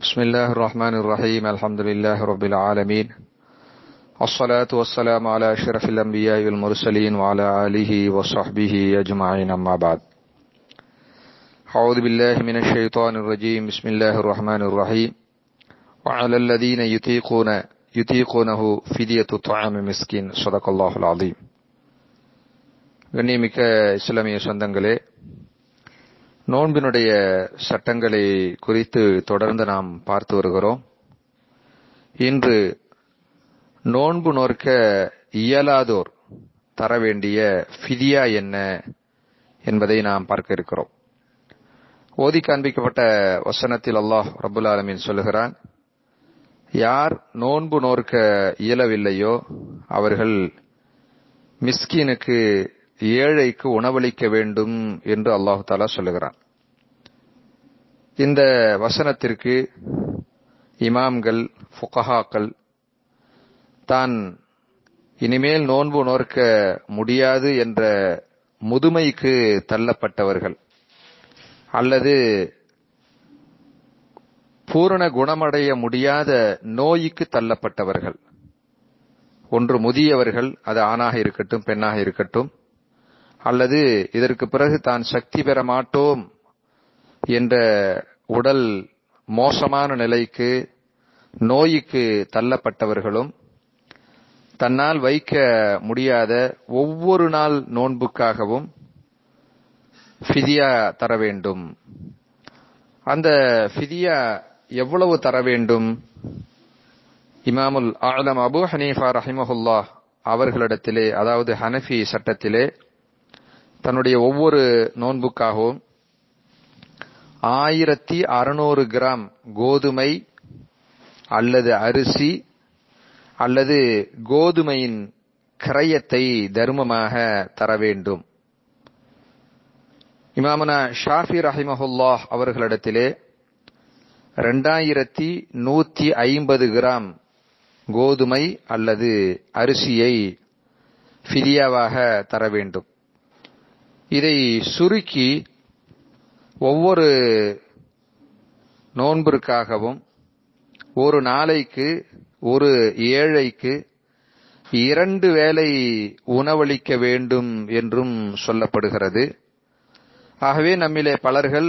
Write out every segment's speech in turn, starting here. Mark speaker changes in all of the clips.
Speaker 1: بسم الله الرحمن الرحيم الحمد لله رب العالمين الصلاة والسلام على أشرف الأنبياء والمرسلين وعلى آله وصحبه أجمعين أما بعد أعوذ بالله من الشيطان الرجيم بسم الله الرحمن الرحيم وعلى الذين يطيقون يطيقونه فدية طعام مسكين صدق الله العظيم கண்ணியமிக்க இஸ்லாமிய சொந்தங்களே நோன்பினுடைய சட்டங்களை குறித்து தொடர்ந்து நாம் பார்த்து வருகிறோம் இன்று நோன்பு நோற்க இயலாதோர் தர வேண்டிய ஃபிதியா என்ன என்பதை நாம் பார்க்க இருக்கிறோம் ஓதி காண்பிக்கப்பட்ட வசனத்தில் அல்லாஹ் ரபுல் ஆலமின் சொல்லுகிறான் யார் நோன்பு நோற்க இயலவில்லையோ அவர்கள் மிஸ்கீனுக்கு ஏழைக்கு உணவளிக்க வேண்டும் என்று அல்லாஹு தாலா சொல்லுகிறான் இந்த வசனத்திற்கு இமாம்கள் ஃபுகஹாக்கள் தான் இனிமேல் நோன்பு நோற்க முடியாது என்ற முதுமைக்கு தள்ளப்பட்டவர்கள் அல்லது பூரண குணமடைய முடியாத நோய்க்கு தள்ளப்பட்டவர்கள் ஒன்று முதியவர்கள் அது ஆணாக இருக்கட்டும் பெண்ணாக இருக்கட்டும் அல்லது இதற்கு பிறகு தான் சக்தி பெற மாட்டோம் என்ற உடல் மோசமான நிலைக்கு நோய்க்கு தள்ளப்பட்டவர்களும் தன்னால் வைக்க முடியாத ஒவ்வொரு நாள் நோன்புக்காகவும் ஃபிதியா தர வேண்டும் அந்த ஃபிதியா எவ்வளவு தர வேண்டும் இமாமுல் ஆலம் அபு ஹனீஃபா ரஹிமஹுல்லா அவர்களிடத்திலே அதாவது ஹனஃபி சட்டத்திலே தன்னுடைய ஒவ்வொரு நோன்புக்காகவும் ஆயிரத்தி அறுநூறு கிராம் கோதுமை அல்லது அரிசி அல்லது கோதுமையின் கிரயத்தை தர்மமாக தர வேண்டும் இமாமனா ஷாஃபி ரஹிமஹுல்லாஹ் அவர்களிடத்திலே ரெண்டாயிரத்தி நூத்தி ஐம்பது கிராம் கோதுமை அல்லது அரிசியை ஃபிதியாவாக தர வேண்டும் இதை சுருக்கி ஒவ்வொரு நோன்பிற்காகவும் ஒரு நாளைக்கு ஒரு ஏழைக்கு இரண்டு வேளை உணவளிக்க வேண்டும் என்றும் சொல்லப்படுகிறது ஆகவே நம்மிலே பலர்கள்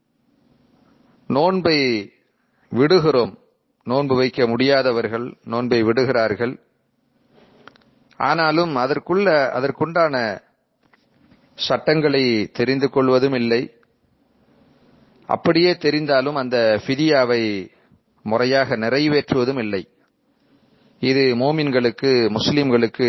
Speaker 1: நோன்பை விடுகிறோம் நோன்பு வைக்க முடியாதவர்கள் நோன்பை விடுகிறார்கள் ஆனாலும் அதற்குள்ள அதற்குண்டான சட்டங்களை தெரிந்து கொள்வதும் இல்லை அப்படியே தெரிந்தாலும் அந்த ஃபிதியாவை முறையாக நிறைவேற்றுவதும் இல்லை இது மோமின்களுக்கு முஸ்லிம்களுக்கு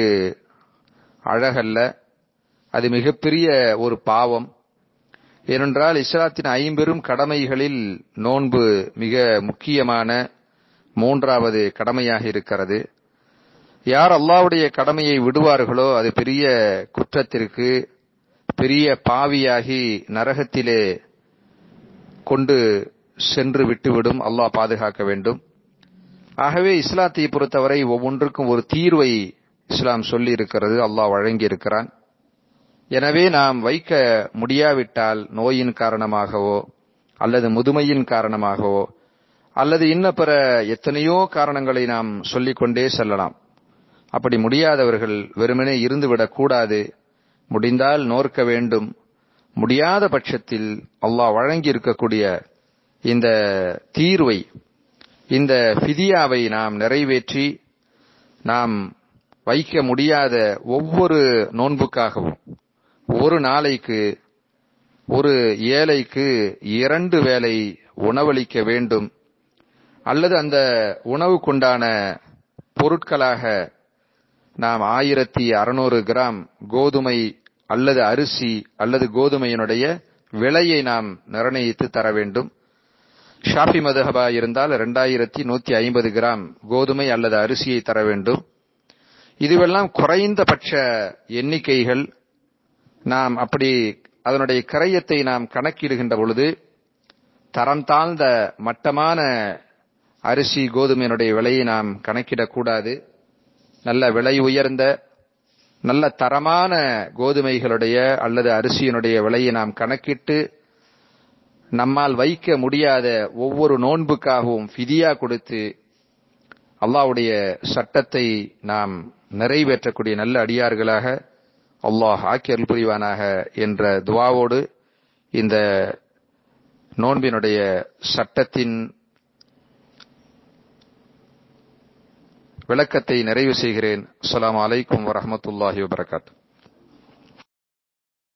Speaker 1: அழகல்ல அது மிகப்பெரிய ஒரு பாவம் ஏனென்றால் இஸ்லாத்தின் ஐம்பெரும் கடமைகளில் நோன்பு மிக முக்கியமான மூன்றாவது கடமையாக இருக்கிறது யார் அல்லாவுடைய கடமையை விடுவார்களோ அது பெரிய குற்றத்திற்கு பெரிய பாவியாகி நரகத்திலே கொண்டு சென்று விட்டுவிடும் அல்லாஹ் பாதுகாக்க வேண்டும் ஆகவே இஸ்லாத்தை பொறுத்தவரை ஒவ்வொன்றுக்கும் ஒரு தீர்வை இஸ்லாம் சொல்லி இருக்கிறது அல்லாஹ் வழங்கி இருக்கிறான் எனவே நாம் வைக்க முடியாவிட்டால் நோயின் காரணமாகவோ அல்லது முதுமையின் காரணமாகவோ அல்லது இன்ன பிற எத்தனையோ காரணங்களை நாம் சொல்லிக்கொண்டே செல்லலாம் அப்படி முடியாதவர்கள் வெறுமனே இருந்துவிடக் கூடாது முடிந்தால் நோர்க்க வேண்டும் முடியாத பட்சத்தில் அல்லாஹ் வழங்கி இருக்கக்கூடிய இந்த தீர்வை இந்த ஃபிதியாவை நாம் நிறைவேற்றி நாம் வைக்க முடியாத ஒவ்வொரு நோன்புக்காகவும் ஒரு நாளைக்கு ஒரு ஏழைக்கு இரண்டு வேளை உணவளிக்க வேண்டும் அல்லது அந்த உணவுக்குண்டான பொருட்களாக நாம் ஆயிரத்தி அறுநூறு கிராம் கோதுமை அல்லது அரிசி அல்லது கோதுமையினுடைய விலையை நாம் நிர்ணயித்து தர வேண்டும் ஷாஃபி மதுஹபா இருந்தால் இரண்டாயிரத்தி நூத்தி ஐம்பது கிராம் கோதுமை அல்லது அரிசியை தர வேண்டும் இதுவெல்லாம் குறைந்தபட்ச எண்ணிக்கைகள் நாம் அப்படி அதனுடைய கிரயத்தை நாம் கணக்கிடுகின்ற பொழுது தரம் தாழ்ந்த மட்டமான அரிசி கோதுமையினுடைய விலையை நாம் கணக்கிடக்கூடாது நல்ல விலை உயர்ந்த நல்ல தரமான கோதுமைகளுடைய அல்லது அரிசியினுடைய விலையை நாம் கணக்கிட்டு நம்மால் வைக்க முடியாத ஒவ்வொரு நோன்புக்காகவும் ஃபிதியா கொடுத்து அல்லாஹ்வுடைய சட்டத்தை நாம் நிறைவேற்றக்கூடிய நல்ல அடியார்களாக அல்லாஹ் ஆக்கியல் புரிவானாக என்ற துவாவோடு இந்த நோன்பினுடைய சட்டத்தின் விளக்கத்தை நிறைவு செய்கிறேன் அஸ்ஸலாமு அலைக்கும் வரஹ்மத்துல்லாஹி வபரகாத்து